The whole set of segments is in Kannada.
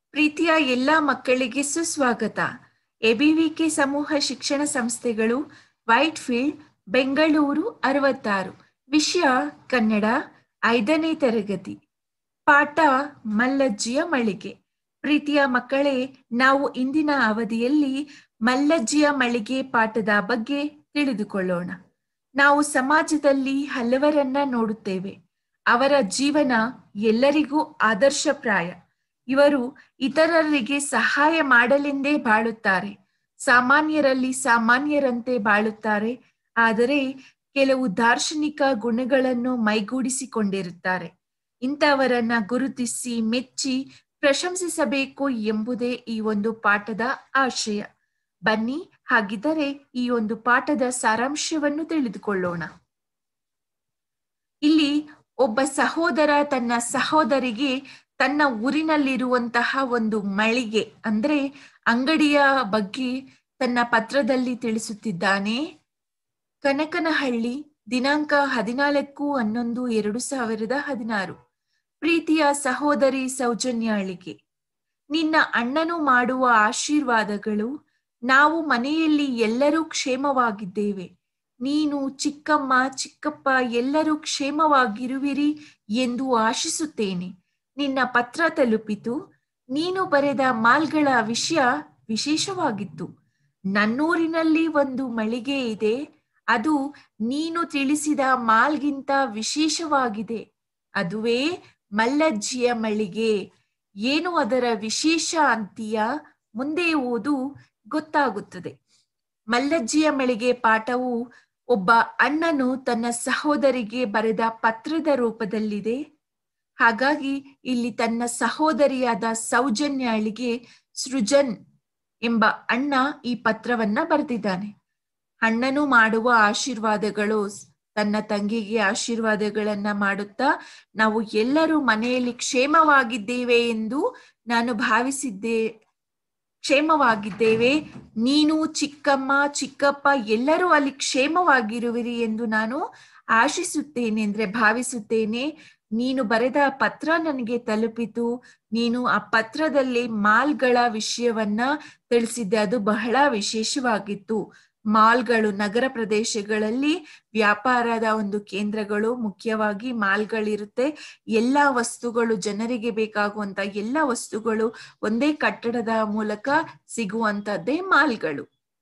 ಪ್ರೀತಿಯ ಎಲ್ಲ ಮಕ್ಕಳಿಗೆ ಸುಸ್ವಾಗತ ಎಬಿವಿಕೆ ಸಮೂಹ ಶಿಕ್ಷಣ ಸಂಸ್ಥೆಗಳು ವೈಟ್ ಫೀಲ್ಡ್ ಬೆಂಗಳೂರು ಅರವತ್ತಾರು ವಿಷಯ ಕನ್ನಡ ಐದನೇ ತರಗತಿ ಪಾಠ ಮಲ್ಲಜ್ಜಿಯ ಮಳಿಗೆ ಪ್ರೀತಿಯ ಮಕ್ಕಳೇ ನಾವು ಇಂದಿನ ಅವಧಿಯಲ್ಲಿ ಮಲ್ಲಜ್ಜಿಯ ಮಳಿಗೆ ಪಾಠದ ಬಗ್ಗೆ ತಿಳಿದುಕೊಳ್ಳೋಣ ನಾವು ಸಮಾಜದಲ್ಲಿ ಹಲವರನ್ನ ನೋಡುತ್ತೇವೆ ಅವರ ಜೀವನ ಎಲ್ಲರಿಗೂ ಆದರ್ಶಪ್ರಾಯ ಇವರು ಇತರರಿಗೆ ಸಹಾಯ ಮಾಡಲೆಂದೇ ಬಾಳುತ್ತಾರೆ ಸಾಮಾನ್ಯರಲ್ಲಿ ಸಾಮಾನ್ಯರಂತೆ ಬಾಳುತ್ತಾರೆ ಆದರೆ ಕೆಲವು ದಾರ್ಶನಿಕ ಗುಣಗಳನ್ನು ಮೈಗೂಡಿಸಿಕೊಂಡಿರುತ್ತಾರೆ ಇಂಥವರನ್ನ ಗುರುತಿಸಿ ಮೆಚ್ಚಿ ಪ್ರಶಂಸಿಸಬೇಕು ಎಂಬುದೇ ಈ ಒಂದು ಪಾಠದ ಆಶಯ ಬನ್ನಿ ಹಾಗಿದ್ದರೆ ಈ ಒಂದು ಪಾಠದ ಸಾರಾಂಶವನ್ನು ತಿಳಿದುಕೊಳ್ಳೋಣ ಇಲ್ಲಿ ಒಬ್ಬ ಸಹೋದರ ತನ್ನ ಸಹೋದರಿಗೆ ತನ್ನ ಊರಿನಲ್ಲಿರುವಂತಹ ಒಂದು ಮಳಿಗೆ ಅಂದ್ರೆ ಅಂಗಡಿಯ ಬಗ್ಗೆ ತನ್ನ ಪತ್ರದಲ್ಲಿ ತಿಳಿಸುತ್ತಿದ್ದಾನೆ ಕನಕನಹಳ್ಳಿ ದಿನಾಂಕ ಹದಿನಾಲ್ಕು ಹನ್ನೊಂದು ಎರಡು ಸಾವಿರದ ಹದಿನಾರು ಪ್ರೀತಿಯ ಸಹೋದರಿ ಸೌಜನ್ಯಾಳಿಗೆ ನಿನ್ನ ಅಣ್ಣನು ಮಾಡುವ ಆಶೀರ್ವಾದಗಳು ನಾವು ಮನೆಯಲ್ಲಿ ಎಲ್ಲರೂ ಕ್ಷೇಮವಾಗಿದ್ದೇವೆ ನೀನು ಚಿಕ್ಕಮ್ಮ ಚಿಕ್ಕಪ್ಪ ಎಲ್ಲರೂ ಕ್ಷೇಮವಾಗಿರುವಿರಿ ಎಂದು ಆಶಿಸುತ್ತೇನೆ ನಿನ್ನ ಪತ್ರ ತಲುಪಿತು ನೀನು ಬರೆದ ಮಾಲ್ಗಳ ವಿಷಯ ವಿಶೇಷವಾಗಿತ್ತು ನನ್ನೂರಿನಲ್ಲಿ ಒಂದು ಮಳಿಗೆ ಇದೆ ಅದು ನೀನು ತಿಳಿಸಿದ ಮಾಲ್ಗಿಂತ ವಿಶೇಷವಾಗಿದೆ ಅದುವೇ ಮಲ್ಲಜ್ಜಿಯ ಮಳಿಗೆ ಏನು ಅದರ ವಿಶೇಷ ಅಂತೀಯ ಮುಂದೆ ಓದು ಗೊತ್ತಾಗುತ್ತದೆ ಮಲ್ಲಜ್ಜಿಯ ಮಳಿಗೆ ಪಾಠವು ಒಬ್ಬ ಅಣ್ಣನು ತನ್ನ ಸಹೋದರಿಗೆ ಬರೆದ ಪತ್ರದ ರೂಪದಲ್ಲಿದೆ ಹಾಗಾಗಿ ಇಲ್ಲಿ ತನ್ನ ಸಹೋದರಿಯಾದ ಸೌಜನ್ಯಾಳಿಗೆ ಸೃಜನ್ ಎಂಬ ಅಣ್ಣ ಈ ಪತ್ರವನ್ನ ಬರೆದಿದ್ದಾನೆ ಅಣ್ಣನು ಮಾಡುವ ಆಶೀರ್ವಾದಗಳು ತನ್ನ ತಂಗಿಗೆ ಆಶೀರ್ವಾದಗಳನ್ನ ಮಾಡುತ್ತಾ ನಾವು ಎಲ್ಲರೂ ಮನೆಯಲ್ಲಿ ಕ್ಷೇಮವಾಗಿದ್ದೇವೆ ಎಂದು ನಾನು ಭಾವಿಸಿದ್ದೆ ಕ್ಷೇಮವಾಗಿದ್ದೇವೆ ನೀನು ಚಿಕ್ಕಮ್ಮ ಚಿಕ್ಕಪ್ಪ ಎಲ್ಲರೂ ಅಲ್ಲಿ ಕ್ಷೇಮವಾಗಿರುವಿರಿ ಎಂದು ನಾನು ಆಶಿಸುತ್ತೇನೆ ಅಂದ್ರೆ ಭಾವಿಸುತ್ತೇನೆ ನೀನು ಬರೆದ ಪತ್ರ ನನಗೆ ತಲುಪಿತು ನೀನು ಆ ಪತ್ರದಲ್ಲಿ ಮಾಲ್ಗಳ ವಿಷಯವನ್ನ ತಿಳಿಸಿದ್ದೆ ಅದು ಬಹಳ ವಿಶೇಷವಾಗಿತ್ತು ಮಾಲ್ಗಳು ನಗರ ಪ್ರದೇಶಗಳಲ್ಲಿ ವ್ಯಾಪಾರದ ಒಂದು ಕೇಂದ್ರಗಳು ಮುಖ್ಯವಾಗಿ ಮಾಲ್ಗಳಿರುತ್ತೆ ಎಲ್ಲಾ ವಸ್ತುಗಳು ಜನರಿಗೆ ಬೇಕಾಗುವಂತ ಎಲ್ಲ ವಸ್ತುಗಳು ಒಂದೇ ಕಟ್ಟಡದ ಮೂಲಕ ಸಿಗುವಂತದ್ದೇ ಮಾಲ್ಗಳು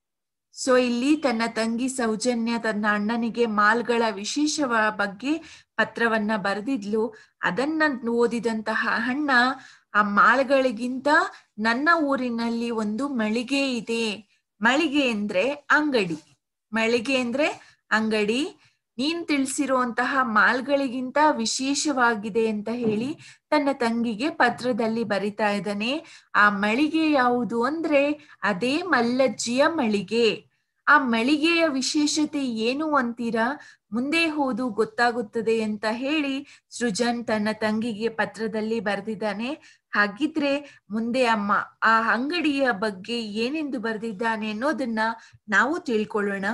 ಸೊ ಇಲ್ಲಿ ತನ್ನ ತಂಗಿ ಸೌಜನ್ಯ ತನ್ನ ಅಣ್ಣನಿಗೆ ಮಾಲ್ಗಳ ವಿಶೇಷ ಬಗ್ಗೆ ಪತ್ರವನ್ನ ಬರೆದಿದ್ಲು ಅದನ್ನ ಓದಿದಂತಹ ಅಣ್ಣ ಆ ಮಾಲ್ಗಳಿಗಿಂತ ನನ್ನ ಊರಿನಲ್ಲಿ ಒಂದು ಮಳಿಗೆ ಇದೆ ಮಳಿಗೆ ಅಂದ್ರೆ ಅಂಗಡಿ ಮಳಿಗೆ ಅಂದ್ರೆ ಅಂಗಡಿ ನೀನ್ ತಿಳಿಸಿರುವಂತಹ ಮಾಲ್ಗಳಿಗಿಂತ ವಿಶೇಷವಾಗಿದೆ ಅಂತ ಹೇಳಿ ತನ್ನ ತಂಗಿಗೆ ಪತ್ರದಲ್ಲಿ ಬರಿತಾ ಇದ್ದಾನೆ ಆ ಮಳಿಗೆ ಯಾವುದು ಅಂದ್ರೆ ಅದೇ ಮಲ್ಲಜ್ಜಿಯ ಮಳಿಗೆ ಆ ಮಳಿಗೆಯ ವಿಶೇಷತೆ ಏನು ಅಂತೀರಾ ಮುಂದೆ ಹೋದು ಗೊತ್ತಾಗುತ್ತದೆ ಅಂತ ಹೇಳಿ ಸೃಜನ್ ತನ್ನ ತಂಗಿಗೆ ಪತ್ರದಲ್ಲಿ ಬರೆದಿದ್ದಾನೆ ಹಾಗಿದ್ರೆ ಮುಂದೆ ಅಮ್ಮ ಆ ಅಂಗಡಿಯ ಬಗ್ಗೆ ಏನೆಂದು ಬರೆದಿದ್ದಾನೆ ಅನ್ನೋದನ್ನ ನಾವು ತಿಳ್ಕೊಳ್ಳೋಣ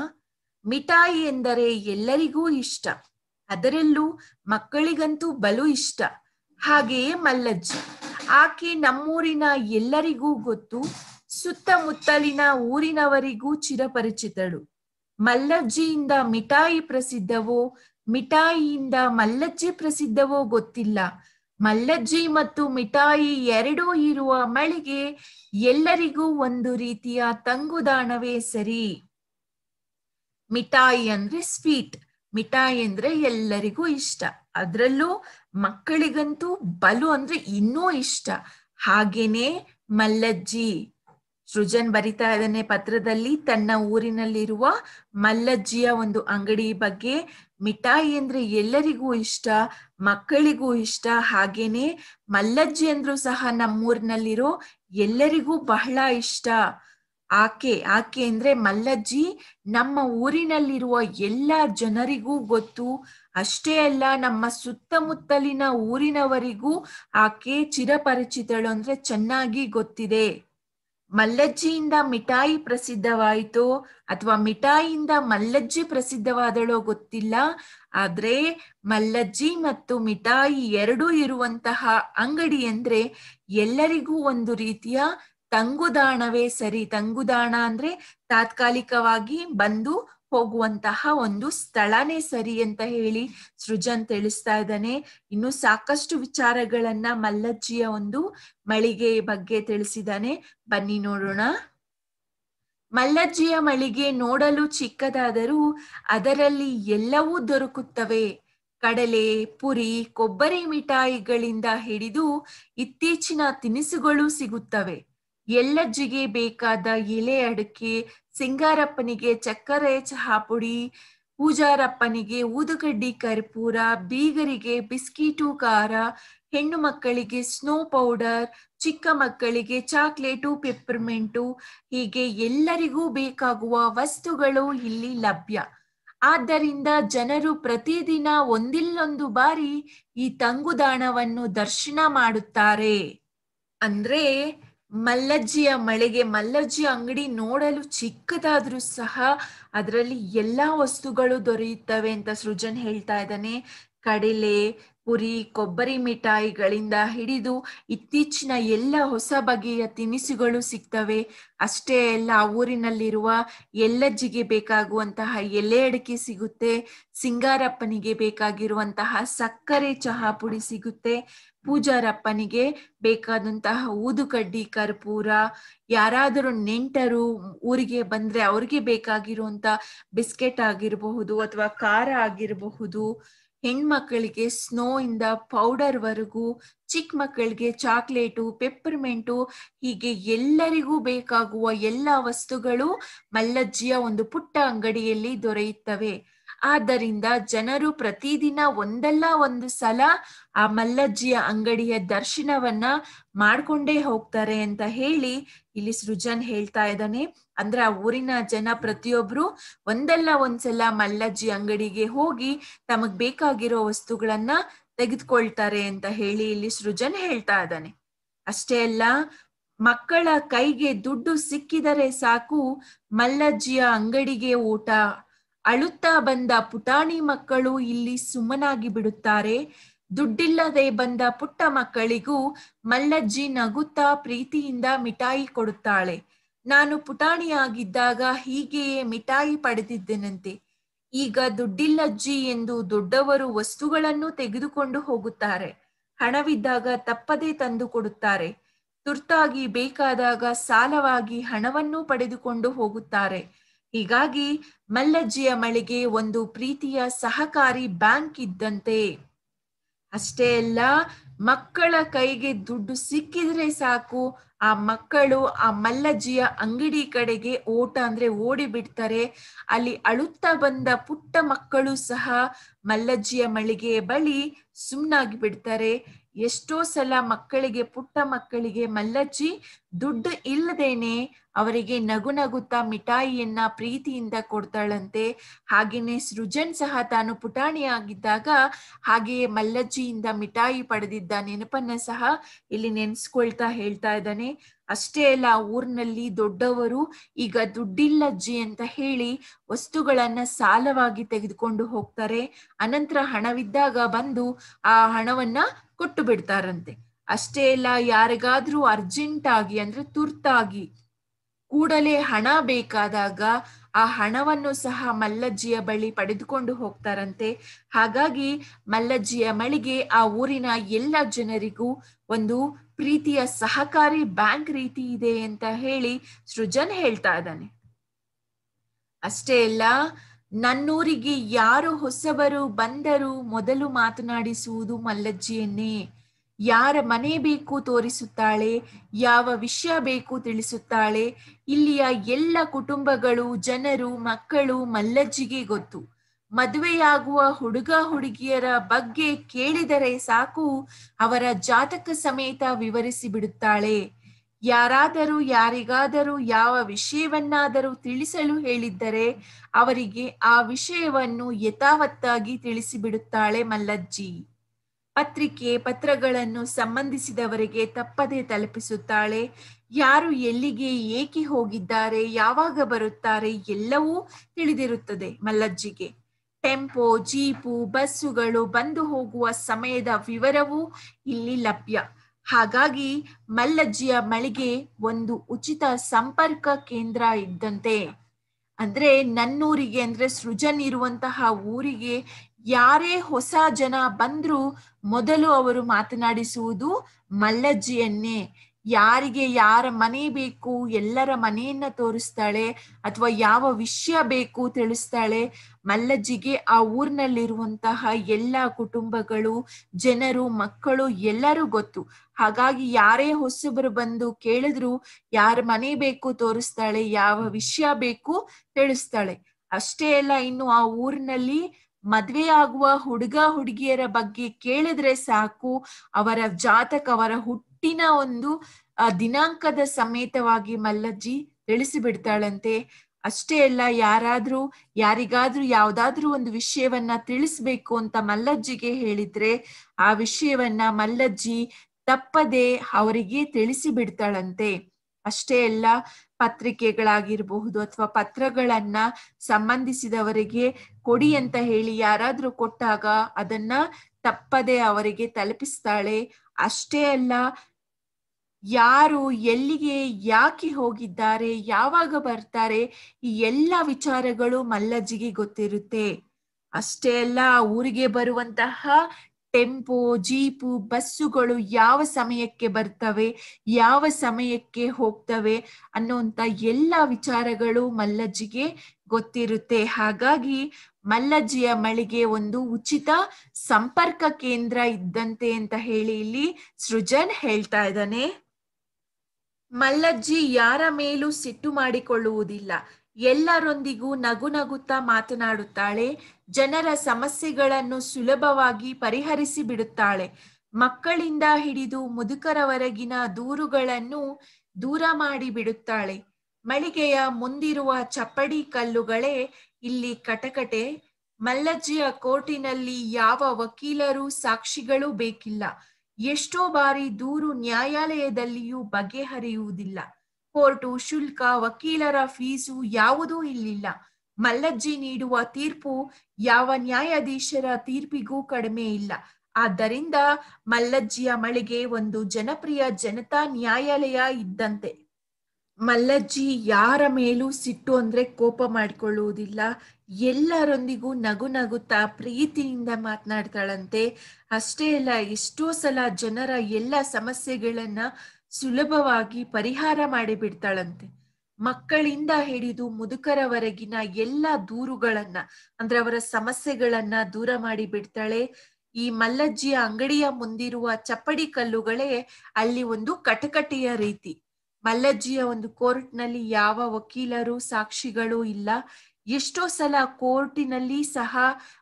ಮಿಠಾಯಿ ಎಂದರೆ ಎಲ್ಲರಿಗೂ ಇಷ್ಟ ಅದರಲ್ಲೂ ಮಕ್ಕಳಿಗಂತೂ ಬಲು ಇಷ್ಟ ಹಾಗೆಯೇ ಮಲ್ಲಜ್ಜಿ ಆಕೆ ನಮ್ಮೂರಿನ ಎಲ್ಲರಿಗೂ ಗೊತ್ತು ಸುತ್ತಮುತ್ತಲಿನ ಊರಿನವರಿಗೂ ಚಿರಪರಿಚಿತಳು ಮಲ್ಲಜ್ಜಿಯಿಂದ ಮಿಠಾಯಿ ಪ್ರಸಿದ್ಧವೋ ಮಿಠಾಯಿಯಿಂದ ಮಲ್ಲಜ್ಜಿ ಪ್ರಸಿದ್ಧವೋ ಗೊತ್ತಿಲ್ಲ ಮಲ್ಲಜ್ಜಿ ಮತ್ತು ಮಿಠಾಯಿ ಎರಡೂ ಇರುವ ಮಳಿಗೆ ಎಲ್ಲರಿಗೂ ಒಂದು ರೀತಿಯ ತಂಗುದಾಣವೇ ಸರಿ ಮಿಠಾಯಿ ಅಂದ್ರೆ ಸ್ವೀಟ್ ಮಿಠಾಯಿ ಅಂದ್ರೆ ಎಲ್ಲರಿಗೂ ಇಷ್ಟ ಅದ್ರಲ್ಲೂ ಮಕ್ಕಳಿಗಂತೂ ಬಲು ಅಂದ್ರೆ ಇನ್ನೂ ಇಷ್ಟ ಹಾಗೇನೆ ಮಲ್ಲಜ್ಜಿ ಸೃಜನ್ ಬರಿತಾ ಇದ್ದಾನೆ ಪತ್ರದಲ್ಲಿ ತನ್ನ ಊರಿನಲ್ಲಿರುವ ಮಲ್ಲಜ್ಜಿಯ ಒಂದು ಅಂಗಡಿ ಬಗ್ಗೆ ಮಿಠಾಯಿ ಅಂದ್ರೆ ಎಲ್ಲರಿಗೂ ಇಷ್ಟ ಮಕ್ಕಳಿಗೂ ಇಷ್ಟ ಹಾಗೇನೆ ಮಲ್ಲಜ್ಜಿ ಅಂದ್ರೂ ಸಹ ನಮ್ಮೂರಿನಲ್ಲಿರೋ ಎಲ್ಲರಿಗೂ ಬಹಳ ಇಷ್ಟ ಆಕೆ ಆಕೆ ಅಂದ್ರೆ ಮಲ್ಲಜ್ಜಿ ನಮ್ಮ ಊರಿನಲ್ಲಿರುವ ಎಲ್ಲ ಜನರಿಗೂ ಗೊತ್ತು ಅಷ್ಟೇ ಅಲ್ಲ ನಮ್ಮ ಸುತ್ತಮುತ್ತಲಿನ ಊರಿನವರಿಗೂ ಆಕೆ ಚಿರಪರಿಚಿತಳು ಅಂದ್ರೆ ಚೆನ್ನಾಗಿ ಗೊತ್ತಿದೆ ಮಲ್ಲಜ್ಜಿಯಿಂದ ಮಿಠಾಯಿ ಪ್ರಸಿದ್ಧವಾಯಿತೋ ಅಥವಾ ಮಿಠಾಯಿಯಿಂದ ಮಲ್ಲಜ್ಜಿ ಪ್ರಸಿದ್ಧವಾದಳೋ ಗೊತ್ತಿಲ್ಲ ಆದ್ರೆ ಮಲ್ಲಜ್ಜಿ ಮತ್ತು ಮಿಠಾಯಿ ಎರಡೂ ಇರುವಂತಹ ಅಂಗಡಿ ಅಂದ್ರೆ ಎಲ್ಲರಿಗೂ ಒಂದು ರೀತಿಯ ತಂಗುದಾಣವೇ ಸರಿ ತಂಗುದಾಣ ಅಂದ್ರೆ ತಾತ್ಕಾಲಿಕವಾಗಿ ಬಂದು ಹೋಗುವಂತಹ ಒಂದು ಸ್ಥಳನೇ ಸರಿ ಅಂತ ಹೇಳಿ ಸೃಜನ್ ತಿಳಿಸ್ತಾ ಇದ್ದಾನೆ ಇನ್ನು ಸಾಕಷ್ಟು ವಿಚಾರಗಳನ್ನ ಮಲ್ಲಜ್ಜಿಯ ಒಂದು ಮಳಿಗೆ ಬಗ್ಗೆ ತಿಳಿಸಿದಾನೆ ಬನ್ನಿ ನೋಡೋಣ ಮಲ್ಲಜ್ಜಿಯ ಮಳಿಗೆ ನೋಡಲು ಚಿಕ್ಕದಾದರೂ ಅದರಲ್ಲಿ ಎಲ್ಲವೂ ದೊರಕುತ್ತವೆ ಕಡಲೆ ಪುರಿ ಕೊಬ್ಬರಿ ಮಿಠಾಯಿಗಳಿಂದ ಹಿಡಿದು ಇತ್ತೀಚಿನ ತಿನಿಸುಗಳು ಸಿಗುತ್ತವೆ ಎಲ್ಲಜ್ಜಿಗೆ ಬೇಕಾದ ಎಲೆ ಅಡಿಕೆ ಸಿಂಗಾರಪ್ಪನಿಗೆ ಚಕ್ಕರೆ ಚಹಾ ಪುಡಿ ಪೂಜಾರಪ್ಪನಿಗೆ ಊದುಗಡ್ಡಿ ಕರ್ಪೂರ ಬೀಗರಿಗೆ ಬಿಸ್ಕಿಟು ಖಾರ ಹೆಣ್ಣು ಮಕ್ಕಳಿಗೆ ಸ್ನೋ ಪೌಡರ್ ಚಿಕ್ಕ ಮಕ್ಕಳಿಗೆ ಚಾಕ್ಲೇಟು ಪೆಪ್ಪರ್ಮೆಂಟು ಹೀಗೆ ಎಲ್ಲರಿಗೂ ಬೇಕಾಗುವ ವಸ್ತುಗಳು ಇಲ್ಲಿ ಲಭ್ಯ ಆದ್ದರಿಂದ ಜನರು ಪ್ರತಿದಿನ ಒಂದಿಲ್ಲೊಂದು ಬಾರಿ ಈ ತಂಗುದಾಣವನ್ನು ದರ್ಶನ ಮಾಡುತ್ತಾರೆ ಅಂದ್ರೆ ಮಲ್ಲಜ್ಜಿಯ ಮಳೆಗೆ ಮಲ್ಲಜ್ಜಿ ಅಂಗಡಿ ನೋಡಲು ಚಿಕ್ಕದಾದ್ರೂ ಸಹ ಅದರಲ್ಲಿ ಎಲ್ಲಾ ವಸ್ತುಗಳು ದೊರೆಯುತ್ತವೆ ಅಂತ ಸೃಜನ್ ಹೇಳ್ತಾ ಇದ್ದಾನೆ ಕಡಲೆ ಪುರಿ ಕೊಬ್ಬರಿ ಮಿಠಾಯಿಗಳಿಂದ ಹಿಡಿದು ಇತ್ತೀಚಿನ ಎಲ್ಲ ಹೊಸ ಬಗೆಯ ತಿನಿಸುಗಳು ಸಿಗ್ತವೆ ಅಷ್ಟೇ ಅಲ್ಲ ಊರಿನಲ್ಲಿರುವ ಎಲ್ಲಜ್ಜಿಗೆ ಬೇಕಾಗುವಂತಹ ಎಲೆ ಅಡಿಕೆ ಸಿಗುತ್ತೆ ಸಿಂಗಾರಪ್ಪನಿಗೆ ಬೇಕಾಗಿರುವಂತಹ ಸಕ್ಕರೆ ಚಹಾ ಪುಡಿ ಸಿಗುತ್ತೆ ಪೂಜಾರಪ್ಪನಿಗೆ ಬೇಕಾದಂತಹ ಊದುಕಡ್ಡಿ ಕರ್ಪೂರ ಯಾರಾದರೂ ನೆಂಟರು ಊರಿಗೆ ಬಂದ್ರೆ ಅವ್ರಿಗೆ ಬೇಕಾಗಿರುವಂತ ಬಿಸ್ಕೆಟ್ ಆಗಿರಬಹುದು ಅಥವಾ ಖಾರ ಆಗಿರಬಹುದು ಹೆಣ್ಮಕ್ಕಳಿಗೆ ಸ್ನೋ ಇಂದ ಪೌಡರ್ ವರೆಗೂ ಚಿಕ್ಕ ಮಕ್ಕಳಿಗೆ ಚಾಕ್ಲೇಟು ಪೆಪ್ಪರ್ಮೆಂಟು ಹೀಗೆ ಎಲ್ಲರಿಗೂ ಬೇಕಾಗುವ ಎಲ್ಲ ವಸ್ತುಗಳು ಮಲ್ಲಜ್ಜಿಯ ಒಂದು ಪುಟ್ಟ ಅಂಗಡಿಯಲ್ಲಿ ದೊರೆಯುತ್ತವೆ ಆದ್ದರಿಂದ ಜನರು ಪ್ರತಿದಿನ ಒಂದಲ್ಲ ಒಂದು ಸಲ ಆ ಮಲ್ಲಜ್ಜಿಯ ಅಂಗಡಿಯ ದರ್ಶನವನ್ನ ಮಾಡ್ಕೊಂಡೇ ಹೋಗ್ತಾರೆ ಅಂತ ಹೇಳಿ ಇಲ್ಲಿ ಸೃಜನ್ ಹೇಳ್ತಾ ಇದ್ದಾನೆ ಅಂದ್ರೆ ಆ ಊರಿನ ಜನ ಪ್ರತಿಯೊಬ್ರು ಒಂದಲ್ಲ ಒಂದ್ಸಲ ಮಲ್ಲಜ್ಜಿ ಅಂಗಡಿಗೆ ಹೋಗಿ ತಮಗ್ ಬೇಕಾಗಿರೋ ವಸ್ತುಗಳನ್ನ ತೆಗೆದುಕೊಳ್ತಾರೆ ಅಂತ ಹೇಳಿ ಇಲ್ಲಿ ಸೃಜನ್ ಹೇಳ್ತಾ ಇದ್ದಾನೆ ಅಷ್ಟೇ ಅಲ್ಲ ಮಕ್ಕಳ ಕೈಗೆ ದುಡ್ಡು ಸಿಕ್ಕಿದರೆ ಸಾಕು ಮಲ್ಲಜ್ಜಿಯ ಅಂಗಡಿಗೆ ಊಟ ಅಳುತ್ತಾ ಬಂದ ಪುಟಾಣಿ ಮಕ್ಕಳು ಇಲ್ಲಿ ಸುಮ್ಮನಾಗಿ ಬಿಡುತ್ತಾರೆ ದುಡ್ಡಿಲ್ಲದೆ ಬಂದ ಪುಟ್ಟ ಮಕ್ಕಳಿಗೂ ಮಲ್ಲಜ್ಜಿ ನಗುತ್ತಾ ಪ್ರೀತಿಯಿಂದ ಮಿಠಾಯಿ ಕೊಡುತ್ತಾಳೆ ನಾನು ಪುಟಾಣಿಯಾಗಿದ್ದಾಗ ಹೀಗೆಯೇ ಮಿಠಾಯಿ ಪಡೆದಿದ್ದೆನಂತೆ ಈಗ ದುಡ್ಡಿಲ್ಲಜ್ಜಿ ಎಂದು ದೊಡ್ಡವರು ವಸ್ತುಗಳನ್ನು ತೆಗೆದುಕೊಂಡು ಹೋಗುತ್ತಾರೆ ಹಣವಿದ್ದಾಗ ತಪ್ಪದೇ ತಂದು ಕೊಡುತ್ತಾರೆ ತುರ್ತಾಗಿ ಬೇಕಾದಾಗ ಸಾಲವಾಗಿ ಹಣವನ್ನು ಪಡೆದುಕೊಂಡು ಹೋಗುತ್ತಾರೆ ಹೀಗಾಗಿ ಮಲ್ಲಜ್ಜಿಯ ಮಳೆಗೆ ಒಂದು ಪ್ರೀತಿಯ ಸಹಕಾರಿ ಬ್ಯಾಂಕ್ ಇದ್ದಂತೆ ಅಷ್ಟೇ ಅಲ್ಲ ಮಕ್ಕಳ ಕೈಗೆ ದುಡ್ಡು ಸಿಕ್ಕಿದ್ರೆ ಸಾಕು ಆ ಮಕ್ಕಳು ಆ ಮಲ್ಲಜ್ಜಿಯ ಅಂಗಡಿ ಕಡೆಗೆ ಓಟ ಅಂದ್ರೆ ಓಡಿ ಬಿಡ್ತಾರೆ ಅಲ್ಲಿ ಅಳುತ್ತಾ ಬಂದ ಪುಟ್ಟ ಮಕ್ಕಳು ಸಹ ಮಲ್ಲಜ್ಜಿಯ ಮಳಿಗೆ ಬಳಿ ಸುಮ್ನಾಗಿ ಬಿಡ್ತಾರೆ ಎಷ್ಟೋ ಸಲ ಮಕ್ಕಳಿಗೆ ಪುಟ್ಟ ಮಕ್ಕಳಿಗೆ ಮಲ್ಲಜ್ಜಿ ದುಡ್ಡು ಇಲ್ಲದೇನೆ ಅವರಿಗೆ ನಗು ನಗುತ್ತಾ ಮಿಠಾಯಿಯನ್ನ ಪ್ರೀತಿಯಿಂದ ಕೊಡ್ತಾಳಂತೆ ಹಾಗೇನೆ ಸೃಜನ್ ಸಹ ತಾನು ಪುಟಾಣಿಯಾಗಿದ್ದಾಗ ಹಾಗೆಯೇ ಮಲ್ಲಜ್ಜಿಯಿಂದ ಮಿಠಾಯಿ ಪಡೆದಿದ್ದ ನೆನಪನ್ನ ಸಹ ಇಲ್ಲಿ ನೆನ್ಸ್ಕೊಳ್ತಾ ಹೇಳ್ತಾ ಇದ್ದಾನೆ ಅಷ್ಟೇ ಅಲ್ಲ ಊರಿನಲ್ಲಿ ದೊಡ್ಡವರು ಈಗ ದುಡ್ಡಿಲ್ಲಜ್ಜಿ ಅಂತ ಹೇಳಿ ವಸ್ತುಗಳನ್ನ ಸಾಲವಾಗಿ ತೆಗೆದುಕೊಂಡು ಹೋಗ್ತಾರೆ ಅನಂತರ ಹಣವಿದ್ದಾಗ ಬಂದು ಆ ಹಣವನ್ನ ಕೊಟ್ಟು ಬಿಡ್ತಾರಂತೆ ಅಷ್ಟೇ ಅಲ್ಲ ಯಾರಿಗಾದ್ರೂ ಅರ್ಜೆಂಟ್ ಆಗಿ ಅಂದ್ರೆ ತುರ್ತಾಗಿ ಕೂಡಲೇ ಹಣ ಬೇಕಾದಾಗ ಆ ಹಣವನ್ನು ಸಹ ಮಲ್ಲಜ್ಜಿಯ ಬಳಿ ಪಡೆದುಕೊಂಡು ಹೋಗ್ತಾರಂತೆ ಹಾಗಾಗಿ ಮಲ್ಲಜ್ಜಿಯ ಮಳಿಗೆ ಆ ಊರಿನ ಎಲ್ಲ ಜನರಿಗೂ ಒಂದು ಪ್ರೀತಿಯ ಸಹಕಾರಿ ಬ್ಯಾಂಕ್ ರೀತಿ ಇದೆ ಅಂತ ಹೇಳಿ ಸೃಜನ್ ಹೇಳ್ತಾ ಇದ್ದಾನೆ ಅಷ್ಟೇ ಅಲ್ಲ ನನ್ನೂರಿಗೆ ಯಾರು ಹೊಸಬರು ಬಂದರೂ ಮೊದಲು ಮಾತನಾಡಿಸುವುದು ಮಲ್ಲಜ್ಜಿಯನ್ನೇ ಯಾರ ಮನೆ ಬೇಕು ತೋರಿಸುತ್ತಾಳೆ ಯಾವ ವಿಷಯ ಬೇಕು ತಿಳಿಸುತ್ತಾಳೆ ಇಲ್ಲಿಯ ಎಲ್ಲ ಕುಟುಂಬಗಳು ಜನರು ಮಕ್ಕಳು ಮಲ್ಲಜ್ಜಿಗೆ ಗೊತ್ತು ಮದುವೆಯಾಗುವ ಹುಡುಗ ಹುಡುಗಿಯರ ಬಗ್ಗೆ ಕೇಳಿದರೆ ಸಾಕು ಅವರ ಜಾತಕ ಸಮೇತ ವಿವರಿಸಿ ಬಿಡುತ್ತಾಳೆ ಯಾರಾದರೂ ಯಾರಿಗಾದರೂ ಯಾವ ವಿಷಯವನ್ನಾದರೂ ತಿಳಿಸಲು ಹೇಳಿದ್ದರೆ ಅವರಿಗೆ ಆ ವಿಷಯವನ್ನು ಯಥಾವತ್ತಾಗಿ ತಿಳಿಸಿಬಿಡುತ್ತಾಳೆ ಮಲ್ಲಜ್ಜಿ ಪತ್ರಿಕೆ ಪತ್ರಗಳನ್ನು ಸಂಬಂಧಿಸಿದವರಿಗೆ ತಪ್ಪದೆ ತಲುಪಿಸುತ್ತಾಳೆ ಯಾರು ಎಲ್ಲಿಗೆ ಏಕೆ ಹೋಗಿದ್ದಾರೆ ಯಾವಾಗ ಬರುತ್ತಾರೆ ಎಲ್ಲವೂ ತಿಳಿದಿರುತ್ತದೆ ಮಲ್ಲಜ್ಜಿಗೆ ಟೆಂಪೋ ಜೀಪು ಬಸ್ಸುಗಳು ಬಂದು ಹೋಗುವ ಸಮಯದ ವಿವರವೂ ಇಲ್ಲಿ ಲಭ್ಯ ಹಾಗಾಗಿ ಮಲ್ಲಜ್ಜಿಯ ಮಳಿಗೆ ಒಂದು ಉಚಿತ ಸಂಪರ್ಕ ಕೇಂದ್ರ ಇದ್ದಂತೆ ಅಂದ್ರೆ ನನ್ನೂರಿಗೆ ಅಂದ್ರೆ ಸೃಜನ್ ಇರುವಂತಹ ಊರಿಗೆ ಯಾರೇ ಹೊಸ ಜನ ಬಂದ್ರು ಮೊದಲು ಅವರು ಮಾತನಾಡಿಸುವುದು ಮಲ್ಲಜ್ಜಿಯನ್ನೇ ಯಾರಿಗೆ ಯಾರ ಮನೆ ಬೇಕು ಎಲ್ಲರ ಮನೆಯನ್ನ ತೋರಿಸ್ತಾಳೆ ಅಥವಾ ಯಾವ ವಿಷಯ ಬೇಕು ತಿಳಿಸ್ತಾಳೆ ಮಲ್ಲಜ್ಜಿಗೆ ಆ ಊರಿನಲ್ಲಿರುವಂತಹ ಎಲ್ಲ ಕುಟುಂಬಗಳು ಜನರು ಮಕ್ಕಳು ಎಲ್ಲರೂ ಗೊತ್ತು ಹಾಗಾಗಿ ಯಾರೇ ಹೊಸಬರು ಬಂದು ಕೇಳಿದ್ರು ಯಾರ ಮನೆ ಬೇಕು ತೋರಿಸ್ತಾಳೆ ಯಾವ ವಿಷಯ ಬೇಕು ತಿಳಿಸ್ತಾಳೆ ಅಷ್ಟೇ ಅಲ್ಲ ಇನ್ನು ಆ ಊರಿನಲ್ಲಿ ಮದ್ವೆ ಆಗುವ ಹುಡುಗ ಹುಡುಗಿಯರ ಬಗ್ಗೆ ಕೇಳಿದ್ರೆ ಸಾಕು ಅವರ ಜಾತಕ ಅವರ ಹುಟ್ಟಿನ ಒಂದು ದಿನಾಂಕದ ಸಮೇತವಾಗಿ ಮಲ್ಲಜ್ಜಿ ತಿಳಿಸಿಬಿಡ್ತಾಳಂತೆ ಅಷ್ಟೇ ಅಲ್ಲ ಯಾರಾದ್ರೂ ಯಾರಿಗಾದ್ರೂ ಯಾವ್ದಾದ್ರೂ ಒಂದು ವಿಷಯವನ್ನ ತಿಳಿಸ್ಬೇಕು ಅಂತ ಮಲ್ಲಜ್ಜಿಗೆ ಹೇಳಿದ್ರೆ ಆ ವಿಷಯವನ್ನ ಮಲ್ಲಜ್ಜಿ ತಪ್ಪದೆ ಅವರಿಗೆ ತಿಳಿಸಿ ಬಿಡ್ತಾಳಂತೆ ಅಷ್ಟೇ ಅಲ್ಲ ಪತ್ರಿಕೆಗಳಾಗಿರಬಹುದು ಅಥವಾ ಪತ್ರಗಳನ್ನ ಸಂಬಂಧಿಸಿದವರಿಗೆ ಕೊಡಿ ಅಂತ ಹೇಳಿ ಯಾರಾದ್ರೂ ಕೊಟ್ಟಾಗ ಅದನ್ನ ತಪ್ಪದೆ ಅವರಿಗೆ ತಲುಪಿಸ್ತಾಳೆ ಅಷ್ಟೇ ಅಲ್ಲ ಯಾರು ಎಲ್ಲಿಗೆ ಯಾಕೆ ಹೋಗಿದ್ದಾರೆ ಯಾವಾಗ ಬರ್ತಾರೆ ಈ ಎಲ್ಲ ವಿಚಾರಗಳು ಮಲ್ಲಜ್ಜಿಗೆ ಗೊತ್ತಿರುತ್ತೆ ಅಷ್ಟೇ ಅಲ್ಲ ಊರಿಗೆ ಬರುವಂತಹ ಟೆಂಪೋ ಜೀಪು ಬಸ್ಸುಗಳು ಯಾವ ಸಮಯಕ್ಕೆ ಬರ್ತವೆ ಯಾವ ಸಮಯಕ್ಕೆ ಹೋಗ್ತವೆ ಅನ್ನುವಂತ ಎಲ್ಲ ವಿಚಾರಗಳು ಮಲ್ಲಜ್ಜಿಗೆ ಗೊತ್ತಿರುತ್ತೆ ಹಾಗಾಗಿ ಮಲ್ಲಜ್ಜಿಯ ಮಳಿಗೆ ಒಂದು ಉಚಿತ ಸಂಪರ್ಕ ಕೇಂದ್ರ ಇದ್ದಂತೆ ಅಂತ ಹೇಳಿ ಇಲ್ಲಿ ಸೃಜನ್ ಹೇಳ್ತಾ ಇದ್ದಾನೆ ಮಲ್ಲಜ್ಜಿ ಯಾರ ಮೇಲೂ ಸಿಟ್ಟು ಮಾಡಿಕೊಳ್ಳುವುದಿಲ್ಲ ಎಲ್ಲರೊಂದಿಗೂ ನಗು ನಗುತ್ತಾ ಮಾತನಾಡುತ್ತಾಳೆ ಜನರ ಸಮಸ್ಯೆಗಳನ್ನು ಸುಲಭವಾಗಿ ಪರಿಹರಿಸಿ ಬಿಡುತ್ತಾಳೆ ಮಕ್ಕಳಿಂದ ಹಿಡಿದು ಮುದುಕರವರೆಗಿನ ದೂರುಗಳನ್ನು ದೂರ ಮಾಡಿ ಬಿಡುತ್ತಾಳೆ ಮಳಿಗೆಯ ಮುಂದಿರುವ ಚಪ್ಪಡಿ ಕಲ್ಲುಗಳೇ ಇಲ್ಲಿ ಕಟಕಟೆ ಮಲ್ಲಜ್ಜಿಯ ಕೋರ್ಟಿನಲ್ಲಿ ಯಾವ ವಕೀಲರು ಸಾಕ್ಷಿಗಳು ಬೇಕಿಲ್ಲ ಎಷ್ಟೋ ಬಾರಿ ದೂರು ನ್ಯಾಯಾಲಯದಲ್ಲಿಯೂ ಬಗೆಹರಿಯುವುದಿಲ್ಲ ಕೋರ್ಟು ಶುಲ್ಕ ವಕೀಲರ ಫೀಸು ಯಾವುದೂ ಇಲ್ಲಿಲ್ಲ ಮಲ್ಲಜ್ಜಿ ನೀಡುವ ತೀರ್ಪು ಯಾವ ನ್ಯಾಯಾಧೀಶರ ತೀರ್ಪಿಗೂ ಕಡಿಮೆ ಇಲ್ಲ ಆದ್ದರಿಂದ ಮಲ್ಲಜ್ಜಿಯ ಮಳಿಗೆ ಒಂದು ಜನಪ್ರಿಯ ಜನತಾ ನ್ಯಾಯಾಲಯ ಇದ್ದಂತೆ ಮಲ್ಲಜ್ಜಿ ಯಾರ ಮೇಲೂ ಸಿಟ್ಟು ಅಂದ್ರೆ ಕೋಪ ಮಾಡಿಕೊಳ್ಳುವುದಿಲ್ಲ ಎಲ್ಲರೊಂದಿಗೂ ನಗು ನಗುತ್ತಾ ಪ್ರೀತಿಯಿಂದ ಮಾತನಾಡ್ತಾಳಂತೆ ಅಷ್ಟೇ ಅಲ್ಲ ಎಷ್ಟೋ ಸಲ ಜನರ ಎಲ್ಲ ಸಮಸ್ಯೆಗಳನ್ನ ಸುಲಭವಾಗಿ ಪರಿಹಾರ ಮಾಡಿಬಿಡ್ತಾಳಂತೆ ಮಕ್ಕಳಿಂದ ಹಿಡಿದು ಮುದುಕರವರೆಗಿನ ಎಲ್ಲ ದೂರುಗಳನ್ನ ಅಂದ್ರೆ ಅವರ ಸಮಸ್ಯೆಗಳನ್ನ ದೂರ ಮಾಡಿ ಬಿಡ್ತಾಳೆ ಈ ಮಲ್ಲಜ್ಜಿಯ ಅಂಗಡಿಯ ಮುಂದಿರುವ ಚಪ್ಪಡಿ ಕಲ್ಲುಗಳೇ ಅಲ್ಲಿ ಒಂದು ಕಟಕಟೆಯ ರೀತಿ ಮಲ್ಲಜ್ಜಿಯ ಒಂದು ಕೋರ್ಟ್ ನಲ್ಲಿ ಯಾವ ವಕೀಲರು ಸಾಕ್ಷಿಗಳು ಇಲ್ಲ ಎಷ್ಟೋ ಸಲ ಕೋರ್ಟಿನಲ್ಲಿ ಸಹ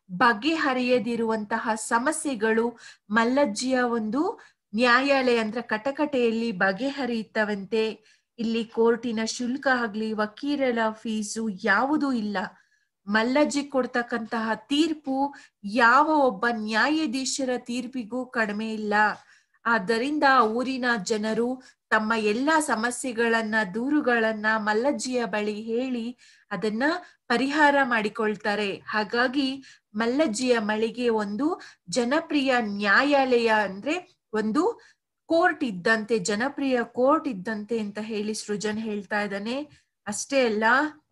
ಬಗೆಹರಿಯದಿರುವಂತಹ ಸಮಸ್ಯೆಗಳು ಮಲ್ಲಜ್ಜಿಯ ಒಂದು ನ್ಯಾಯಾಲಯ ಅಂದ್ರೆ ಕಟಕಟೆಯಲ್ಲಿ ಬಗೆಹರಿಯುತ್ತವಂತೆ ಇಲ್ಲಿ ಕೋರ್ಟಿನ ಶುಲ್ಕ ಆಗ್ಲಿ ವಕೀಲರ ಫೀಸು ಯಾವುದೂ ಇಲ್ಲ ಮಲ್ಲಜ್ಜಿ ಕೊಡ್ತಕ್ಕಂತಹ ತೀರ್ಪು ಯಾವ ಒಬ್ಬ ನ್ಯಾಯಾಧೀಶರ ತೀರ್ಪಿಗೂ ಕಡಿಮೆ ಇಲ್ಲ ಆದ್ದರಿಂದ ಊರಿನ ಜನರು ತಮ್ಮ ಎಲ್ಲಾ ಸಮಸ್ಯೆಗಳನ್ನ ದೂರುಗಳನ್ನ ಮಲ್ಲಜ್ಜಿಯ ಬಳಿ ಹೇಳಿ ಅದನ್ನ ಪರಿಹಾರ ಮಾಡಿಕೊಳ್ತಾರೆ ಹಾಗಾಗಿ ಮಲ್ಲಜ್ಜಿಯ ಮಳಿಗೆ ಒಂದು ಜನಪ್ರಿಯ ನ್ಯಾಯಾಲಯ ಅಂದ್ರೆ ಒಂದು ಕೋರ್ಟ್ ಇದ್ದಂತೆ ಜನಪ್ರಿಯ ಕೋರ್ಟ್ ಇದ್ದಂತೆ ಅಂತ ಹೇಳಿ ಸೃಜನ್ ಹೇಳ್ತಾ ಇದ್ದಾನೆ ಅಷ್ಟೇ ಅಲ್ಲ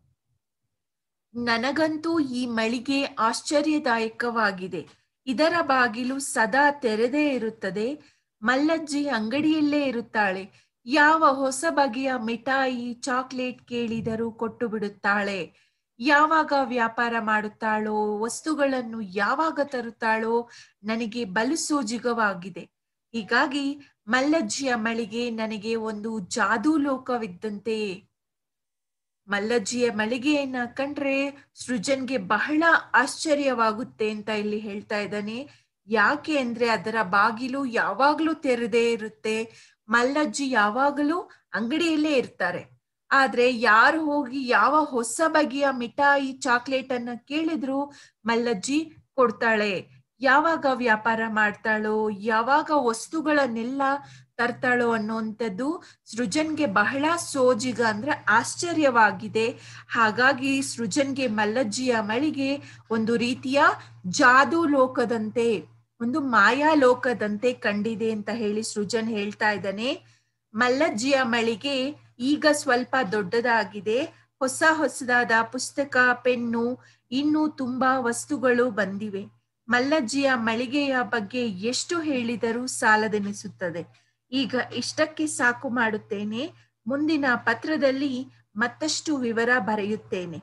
ನನಗಂತೂ ಈ ಮಳಿಗೆ ಆಶ್ಚರ್ಯದಾಯಕವಾಗಿದೆ ಇದರ ಬಾಗಿಲು ಸದಾ ತೆರೆದೇ ಇರುತ್ತದೆ ಮಲ್ಲಜ್ಜಿ ಅಂಗಡಿಯಲ್ಲೇ ಇರುತ್ತಾಳೆ ಯಾವ ಹೊಸ ಬಗೆಯ ಮಿಠಾಯಿ ಚಾಕ್ಲೇಟ್ ಕೇಳಿದರೂ ಕೊಟ್ಟು ಬಿಡುತ್ತಾಳೆ ಯಾವಾಗ ವ್ಯಾಪಾರ ಮಾಡುತ್ತಾಳೋ ವಸ್ತುಗಳನ್ನು ಯಾವಾಗ ತರುತ್ತಾಳೋ ನನಗೆ ಬಲು ಸೋಜಿಗವಾಗಿದೆ ಹೀಗಾಗಿ ಮಲ್ಲಜ್ಜಿಯ ಮಳಿಗೆ ನನಗೆ ಒಂದು ಜಾದೂ ಲೋಕವಿದ್ದಂತೆ ಮಲ್ಲಜ್ಜಿಯ ಮಳಿಗೆಯನ್ನ ಕಂಡ್ರೆ ಸೃಜನ್ಗೆ ಬಹಳ ಆಶ್ಚರ್ಯವಾಗುತ್ತೆ ಅಂತ ಇಲ್ಲಿ ಹೇಳ್ತಾ ಇದ್ದಾನೆ ಯಾಕೆ ಅಂದ್ರೆ ಅದರ ಬಾಗಿಲು ಯಾವಾಗ್ಲೂ ತೆರೆದೇ ಇರುತ್ತೆ ಮಲ್ಲಜ್ಜಿ ಯಾವಾಗಲೂ ಅಂಗಡಿಯಲ್ಲೇ ಇರ್ತಾರೆ ಆದ್ರೆ ಯಾರು ಹೋಗಿ ಯಾವ ಹೊಸ ಬಗೆಯ ಮಿಠಾಯಿ ಚಾಕ್ಲೇಟ್ ಅನ್ನ ಕೇಳಿದ್ರು ಮಲ್ಲಜ್ಜಿ ಕೊಡ್ತಾಳೆ ಯಾವಾಗ ವ್ಯಾಪಾರ ಮಾಡ್ತಾಳೋ ಯಾವಾಗ ವಸ್ತುಗಳನ್ನೆಲ್ಲ ತರ್ತಾಳೋ ಅನ್ನುವಂಥದ್ದು ಸೃಜನ್ಗೆ ಬಹಳ ಸೋಜಿಗ ಅಂದ್ರೆ ಆಶ್ಚರ್ಯವಾಗಿದೆ ಹಾಗಾಗಿ ಸೃಜನ್ಗೆ ಮಲ್ಲಜ್ಜಿಯ ಮಳಿಗೆ ಒಂದು ರೀತಿಯ ಜಾದೂ ಲೋಕದಂತೆ ಒಂದು ಮಾಯಾ ಲೋಕದಂತೆ ಕಂಡಿದೆ ಅಂತ ಹೇಳಿ ಸೃಜನ್ ಹೇಳ್ತಾ ಇದ್ದಾನೆ ಮಲ್ಲಜ್ಜಿಯ ಮಳಿಗೆ ಈಗ ಸ್ವಲ್ಪ ದೊಡ್ಡದಾಗಿದೆ ಹೊಸ ಹೊಸದಾದ ಪುಸ್ತಕ ಪೆನ್ನು ಇನ್ನು ತುಂಬಾ ವಸ್ತುಗಳು ಬಂದಿವೆ ಮಲ್ಲಜ್ಜಿಯ ಮಳಿಗೆಯ ಬಗ್ಗೆ ಎಷ್ಟು ಹೇಳಿದರೂ ಸಾಲದೆನಿಸುತ್ತದೆ ಈಗ ಇಷ್ಟಕ್ಕೆ ಸಾಕು ಮಾಡುತ್ತೇನೆ ಮುಂದಿನ ಪತ್ರದಲ್ಲಿ ಮತ್ತಷ್ಟು ವಿವರ ಬರೆಯುತ್ತೇನೆ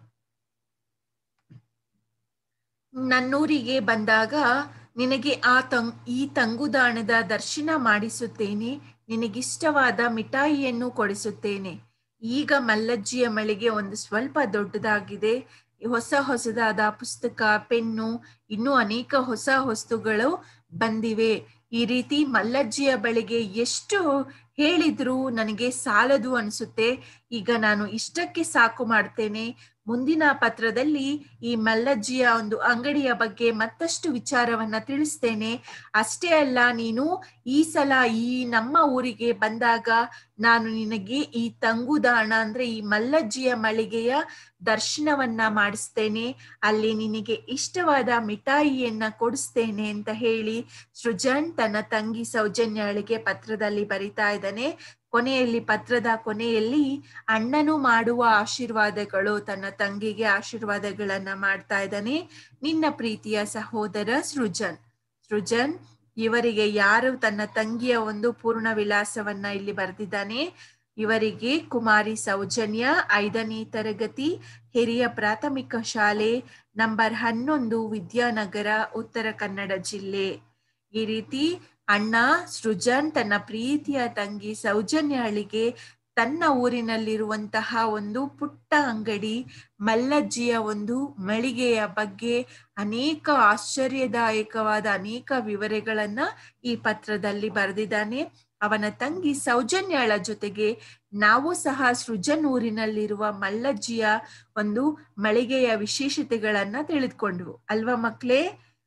ನನ್ನೂರಿಗೆ ಬಂದಾಗ ನಿನಗೆ ಆ ತಂಗ್ ಈ ತಂಗುದಾಣದ ದರ್ಶನ ಮಾಡಿಸುತ್ತೇನೆ ನಿನಗಿಷ್ಟವಾದ ಮಿಠಾಯಿಯನ್ನು ಕೊಡಿಸುತ್ತೇನೆ ಈಗ ಮಲ್ಲಜ್ಜಿಯ ಮಳಿಗೆ ಒಂದು ಸ್ವಲ್ಪ ದೊಡ್ಡದಾಗಿದೆ ಹೊಸ ಹೊಸದಾದ ಪುಸ್ತಕ ಪೆನ್ನು ಇನ್ನೂ ಅನೇಕ ಹೊಸ ವಸ್ತುಗಳು ಬಂದಿವೆ ಈ ರೀತಿ ಮಲ್ಲಜ್ಜಿಯ ಬಳಿಗೆ ಎಷ್ಟು ಹೇಳಿದ್ರು ನನಗೆ ಸಾಲದು ಅನ್ಸುತ್ತೆ ಈಗ ನಾನು ಇಷ್ಟಕ್ಕೆ ಸಾಕು ಮಾಡ್ತೇನೆ ಮುಂದಿನ ಪತ್ರದಲ್ಲಿ ಈ ಮಲ್ಲಜ್ಜಿಯ ಒಂದು ಅಂಗಡಿಯ ಬಗ್ಗೆ ಮತ್ತಷ್ಟು ವಿಚಾರವನ್ನ ತಿಳಿಸ್ತೇನೆ ಅಷ್ಟೇ ಅಲ್ಲ ನೀನು ಈ ಸಲ ಈ ನಮ್ಮ ಊರಿಗೆ ಬಂದಾಗ ನಾನು ನಿನಗೆ ಈ ತಂಗುದಾಣ ಅಂದ್ರೆ ಈ ಮಲ್ಲಜ್ಜಿಯ ಮಳಿಗೆಯ ದರ್ಶನವನ್ನ ಮಾಡಿಸ್ತೇನೆ ಅಲ್ಲಿ ನಿನಗೆ ಇಷ್ಟವಾದ ಮಿಠಾಯಿಯನ್ನ ಕೊಡಿಸ್ತೇನೆ ಅಂತ ಹೇಳಿ ಸೃಜನ್ ತನ್ನ ತಂಗಿ ಸೌಜನ್ಯಳಿಗೆ ಪತ್ರದಲ್ಲಿ ಬರಿತಾ ಇದ್ದಾನೆ ಕೊನೆಯಲ್ಲಿ ಪತ್ರದ ಕೊನೆಯಲ್ಲಿ ಅಣ್ಣನು ಮಾಡುವ ಆಶೀರ್ವಾದಗಳು ತನ್ನ ತಂಗಿಗೆ ಆಶೀರ್ವಾದಗಳನ್ನ ಮಾಡ್ತಾ ಇದ್ದಾನೆ ನಿನ್ನ ಪ್ರೀತಿಯ ಸಹೋದರ ಸೃಜನ್ ಸೃಜನ್ ಇವರಿಗೆ ಯಾರು ತನ್ನ ತಂಗಿಯ ಒಂದು ಪೂರ್ಣ ವಿಳಾಸವನ್ನ ಇಲ್ಲಿ ಬರೆದಿದ್ದಾನೆ ಇವರಿಗೆ ಕುಮಾರಿ ಸೌಜನ್ಯ ಐದನೇ ತರಗತಿ ಹಿರಿಯ ಪ್ರಾಥಮಿಕ ಶಾಲೆ ನಂಬರ್ ಹನ್ನೊಂದು ವಿದ್ಯಾನಗರ ಉತ್ತರ ಕನ್ನಡ ಜಿಲ್ಲೆ ಈ ರೀತಿ ಅಣ್ಣ ಸೃಜನ್ ತನ್ನ ಪ್ರೀತಿಯ ತಂಗಿ ಸೌಜನ್ಯಳಿಗೆ ತನ್ನ ಊರಿನಲ್ಲಿರುವಂತಹ ಒಂದು ಪುಟ್ಟ ಅಂಗಡಿ ಮಲ್ಲಜ್ಜಿಯ ಒಂದು ಮಳಿಗೆಯ ಬಗ್ಗೆ ಅನೇಕ ಆಶ್ಚರ್ಯದಾಯಕವಾದ ಅನೇಕ ವಿವರಗಳನ್ನ ಈ ಪತ್ರದಲ್ಲಿ ಬರೆದಿದ್ದಾನೆ ಅವನ ತಂಗಿ ಸೌಜನ್ಯಳ ಜೊತೆಗೆ ನಾವು ಸಹ ಸೃಜನ್ ಊರಿನಲ್ಲಿರುವ ಮಲ್ಲಜ್ಜಿಯ ಒಂದು ಮಳಿಗೆಯ ವಿಶೇಷತೆಗಳನ್ನ ತಿಳಿದುಕೊಂಡ್ವು ಅಲ್ವಾ ಮಕ್ಳೇ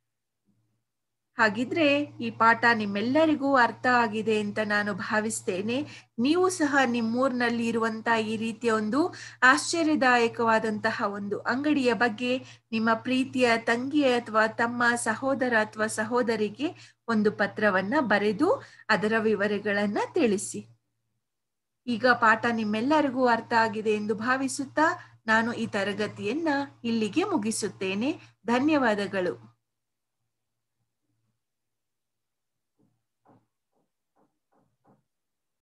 ಹಾಗಿದ್ರೆ ಈ ಪಾಠ ನಿಮ್ಮೆಲ್ಲರಿಗೂ ಅರ್ಥ ಆಗಿದೆ ಅಂತ ನಾನು ಭಾವಿಸ್ತೇನೆ ನೀವು ಸಹ ನಿಮ್ಮೂರಿನಲ್ಲಿ ಇರುವಂತಹ ಈ ರೀತಿಯ ಒಂದು ಆಶ್ಚರ್ಯದಾಯಕವಾದಂತಹ ಒಂದು ಅಂಗಡಿಯ ಬಗ್ಗೆ ನಿಮ್ಮ ಪ್ರೀತಿಯ ತಂಗಿ ಅಥವಾ ತಮ್ಮ ಸಹೋದರ ಅಥವಾ ಸಹೋದರಿಗೆ ಒಂದು ಪತ್ರವನ್ನ ಬರೆದು ಅದರ ವಿವರಗಳನ್ನ ತಿಳಿಸಿ ಈಗ ಪಾಠ ನಿಮ್ಮೆಲ್ಲರಿಗೂ ಅರ್ಥ ಆಗಿದೆ ಎಂದು ಭಾವಿಸುತ್ತಾ ನಾನು ಈ ತರಗತಿಯನ್ನ ಇಲ್ಲಿಗೆ ಮುಗಿಸುತ್ತೇನೆ ಧನ್ಯವಾದಗಳು